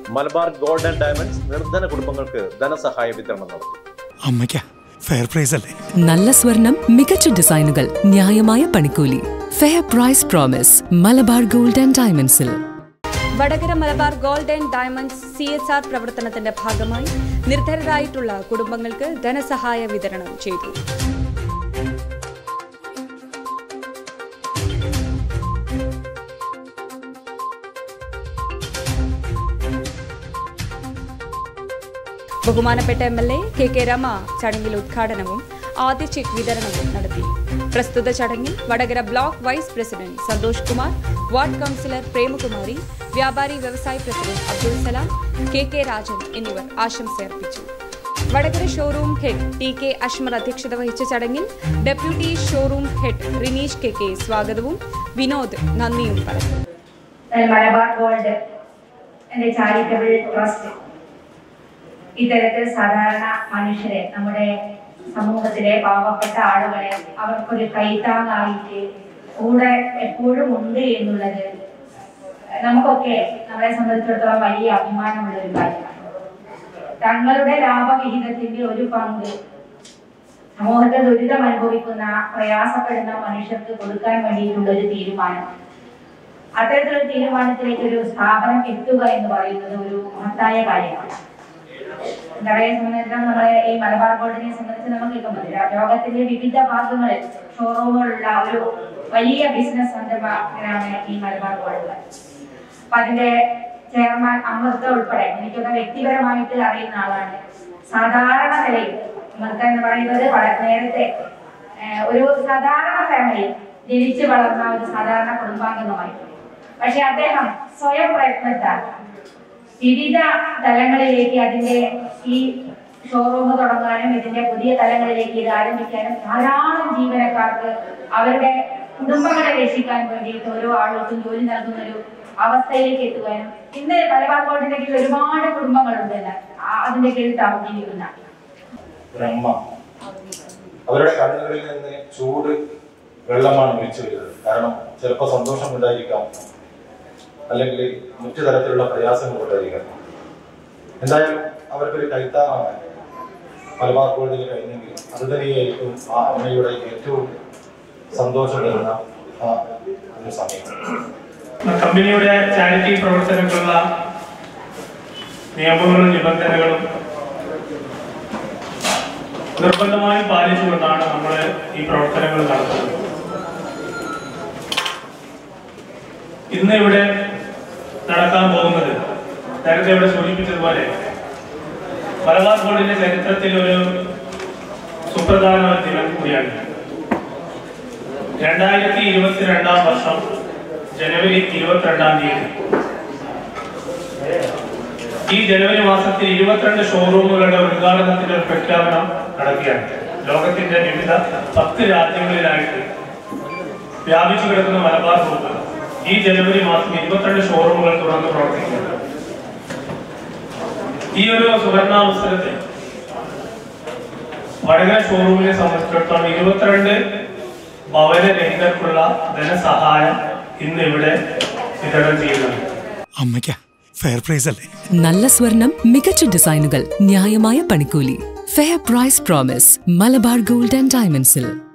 Malabar gold and diamonds നിർധന കുടുംബങ്ങൾക്ക് ധനസഹായ വിതരണം നടത്തി അമ്മയ്ക്ക ഫെയർ പ്രൈസ് അല്ലേ നല്ല സ്വർണം മികച്ച ഡിസൈനുകൾ ന്യായമായ പണിക്കൂലി fair price promise Malabar gold and ഡയമണ്ട്സിൽ Vadakara Malabar gold and diamonds C S R പ്രവർത്തനത്തിന്റെ ഭാഗമായി നിർധനരായിട്ടുള്ള കുടുംബങ്ങൾക്ക് ധനസഹായ വിതരണം ചെയ്തു ബഹുമാനപ്പെട്ട M L A K K Rema ചടങ്ങിൽ ഉദ്ഘാടനവും ആദ്യ ചെക്ക് വിതരണവും നടത്തി പ്രസ്തുത ചടങ്ങിൽ Vadakara block vice president Santhosh Kumar ward councillor Premakumari വ്യാപാരി വ്യവസായ പ്രസിഡന്റ് അബ്ദുൾ സലാം കെ കെ രാജൻ എന്നിവർ ആശംസയർപ്പിച്ചു Vadakara showroom head T K Ashmar അധ്യക്ഷത വഹിച്ച ചടങ്ങിൽ deputy showroom head Rineesh K K സ്വാഗതവും വിനോദ് നന്ദിയും പറഞ്ഞു മലബാർ ഗോൾഡ് എന്റെ ചാരിറ്റബിൾ ട്രസ്റ്റ് ഇത്തരത്തിൽ സാധാരണ മനുഷ്യരെ നമ്മുടെ സമൂഹത്തിലെ പാവപ്പെട്ട ആളുകളെ അവർക്കൊരു കൈത്താങ്ങായിട്ട് കൂടെ എപ്പോഴും ഉണ്ട് എന്നുള്ളത് നമുക്കൊക്കെ നമ്മളെ സംബന്ധിച്ചിടത്തോളം വലിയ അഭിമാനമുള്ള ഒരു കാര്യമാണ് തങ്ങളുടെ ലാഭവിഹിതത്തിന്റെ ഒരു പങ്ക് സമൂഹത്തെ ദുരിതം അനുഭവിക്കുന്ന പ്രയാസപ്പെടുന്ന മനുഷ്യർക്ക് കൊടുക്കാൻ വേണ്ടിയിട്ടുള്ള ഒരു തീരുമാനം അത്തരത്തിലൊരു തീരുമാനത്തിലേക്ക് ഒരു സ്ഥാപനം എത്തുക എന്ന് പറയുന്നത് ഒരു മഹത്തായ കാര്യമാണ് നമ്മളെ സംബന്ധിച്ചിടത്തോളം നമ്മളെ ഈ മലബാർ ബോർഡിനെ സംബന്ധിച്ച് നമുക്ക് കേൾക്കുമ്പോൾ ലോകത്തിന്റെ വിവിധ ഭാഗങ്ങളിൽ ഷോറൂമുകളുള്ള ഒരു വലിയ ബിസിനസ് സംരംഭമാണ് ഈ മലബാർ ബോർഡ് അപ്പൊ അതിന്റെ ചെയർമാൻ അമൃത ഉൾപ്പെടെ എനിക്കൊക്കെ വ്യക്തിപരമായിട്ട് അറിയുന്ന ആളാണ് സാധാരണ നിലയിൽ അമൃത എന്ന് പറയുന്നത് വളരെ നേരത്തെ ഏഹ്, ഒരു സാധാരണ ഫാമിലിയിൽ ജനിച്ചു വളർന്ന ഒരു സാധാരണ കുടുംബാംഗമായി പക്ഷെ അദ്ദേഹം സ്വയം പ്രയത്നത്താൽ വിവിധ തലങ്ങളിലേക്ക് അതിന്റെ ഈ ഷോറൂം തുടങ്ങാനും ഇതിന്റെ പുതിയ തലങ്ങളിലേക്ക് ഇത് ആരംഭിക്കാനും ധാരാളം ജീവനക്കാർക്ക് അവരുടെ കുടുംബങ്ങളെ രക്ഷിക്കാൻ വേണ്ടിയിട്ട് ഓരോ ആളുകൾക്കും ജോലി നൽകുന്ന ഒരു അവസ്ഥയിലേക്ക് എത്തുവാനും ഇന്ന് മലബാർ ബോർഡിന്റെ കീഴിൽ ഒരുപാട് കുടുംബങ്ങളുണ്ട് എന്ന് ആ- അതിന്റെ കീഴിൽ താമസിക്കുന്ന ഒരമ്മ അവരുടെ കണ്ണുകളിൽ നിന്ന് ചൂട് വെള്ളമാണ് ഒഴിച്ചു വരുന്നത് കാരണം ചിലപ്പോൾ സന്തോഷം ഉണ്ടായിരിക്കാം അല്ലെങ്കിൽ മറ്റു തരത്തിലുള്ള പ്രയാസങ്ങൾ ഉണ്ടായിരിക്കാം എന്തായാലും അവർക്കൊരു കൈത്താങ്ങാണ് മലബാർ ഗോൾഡിന് കഴിഞ്ഞെങ്കിൽ അത് തന്നെയായിരിക്കും ആ അമ്മയുടെ ഏറ്റവും സന്തോഷം തരുന്ന ആ ഒരു സമയം കമ്പനിയുടെ ചാരിറ്റി പ്രവർത്തനങ്ങളുള്ള നിയമങ്ങളും നിബന്ധനകളും നിർബന്ധമായും പാലിച്ചുകൊണ്ടാണ് നമ്മൾ ഈ പ്രവർത്തനങ്ങൾ നടത്തുന്നത് ഇന്ന് ഇവിടെ നടക്കാൻ പോകുന്നത് നേരത്തെ ഇവിടെ സൂചിപ്പിച്ചതുപോലെ മലബാർ ബോർഡിന്റെ ചരിത്രത്തിൽ ഒരു സുപ്രധാന ഒരു ദിനം കൂടിയാണ് രണ്ടായിരത്തി ഇരുപത്തിരണ്ടാം വർഷം ജനുവരി ഇരുപത്തിരണ്ടാം തീയതി ഈ ജനുവരി മാസത്തിൽ ഇരുപത്തിരണ്ട് ഷോറൂമുകളുടെ ഉദ്ഘാടനത്തിന്റെ ഒരു പ്രഖ്യാപനം നടക്കുകയാണ് ലോകത്തിന്റെ വിവിധ പത്ത് രാജ്യങ്ങളിലായിട്ട് വ്യാപിച്ചു കിടക്കുന്ന മലബാർ ഗ്രൂപ്പ് ഈ ജനുവരി മാസം ഇരുപത്തിരണ്ട് ഷോറൂമുകൾ തുറന്ന് പ്രവർത്തിക്കുന്നുണ്ട് ഈ ഒരു സുവർണാവസരത്തിൽ വടകര ഷോറൂമിനെ സംബന്ധിച്ചിടത്തോളം ഇരുപത്തിരണ്ട് ഭവനരഹിതർക്കുള്ള ധനസഹായം ഇന്ന് ഇവിടെ വിതരണം ചെയ്യുന്നുണ്ട് അമ്മയ്ക്ക ഫെയർ പ്രൈസ് അല്ലേ നല്ല സ്വർണം മികച്ച ഡിസൈനുകൾ ന്യായമായ പണിക്കൂലി fair price promise Malabar gold and ഡയമണ്ട്സിൽ